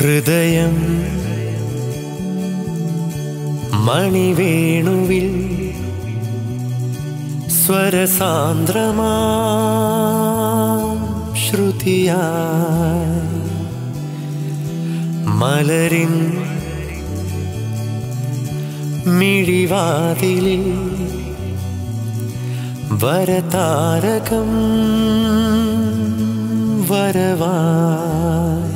ഹൃദയം മണിവേണുവിൽ സ്വരസാന്ദ്രമാ ശ്രുതിയായി മലരിൻ മിഴിവാതിലിൽ വരതാരകം വരവായി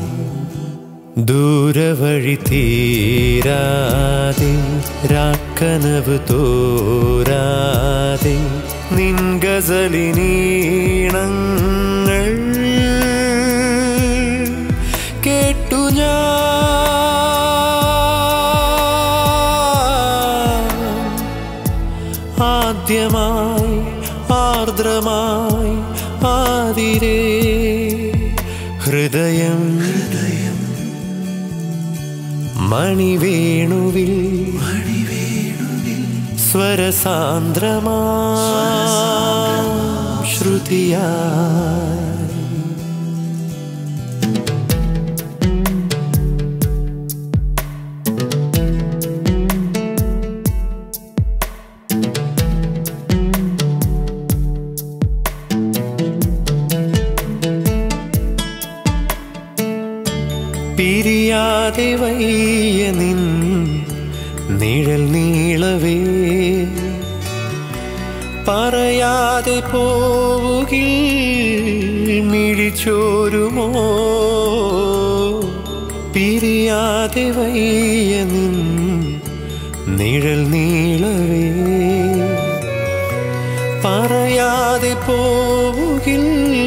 ദൂരവഴി തീരാതെ രാക്കനവ് തോരാതെ നിൻ ഗസലിനീണങ്ങൾ കേട്ടു ഞാൻ ആദ്യമായി ആർദ്രമായി ആതിരേ ഹൃദയം മണിവേണുവിൽ സ്വരസാന്ദ്രമാ ശ്രുതിയായി പിരിയാതെ വയ്യ നിൻ നിഴൽ നീളവേ പറയാതെ പോവുകിൽ മിഴിച്ചോരുമോ പിരിയാതെ വയ്യ നിൻ നിഴൽ നീളവേ പറയാതെ പോവുകിൽ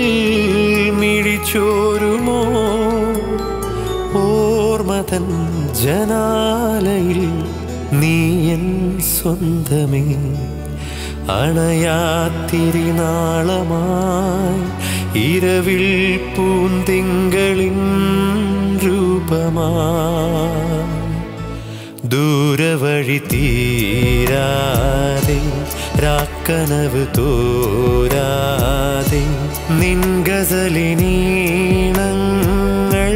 മിഴിച്ചോരുമോ ഓർമ്മതൻ ജനാലയിൽ നീയൻ സ്വന്തമേ അണയാത്തിരിനാളമായി ഇരവിൽ പൂന്തിങ്കളിൻ രൂപമായി ദൂരവഴി തീരാതെ രാക്കനവ് തോരാതെ നിൻ ഗസലിനീണങ്ങൾ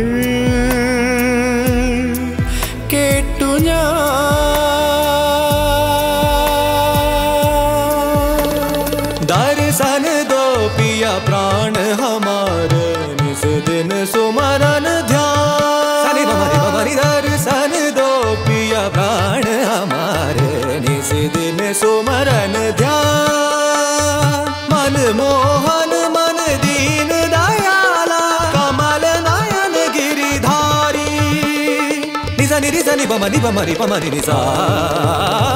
കേട്ടു ഞാൻ दर्शन दो पिया प्राण हमारे निस दिन सुमरन ध्यान सनि बमरि बमरि दर्शन दो पिया प्राण हमारे निस दिन सुमरन ध्यान मन मोहन मन दीन दयाला कमल नयन गिरिधारी निसा नि निसा नि बमरि बमरि बमरि निसा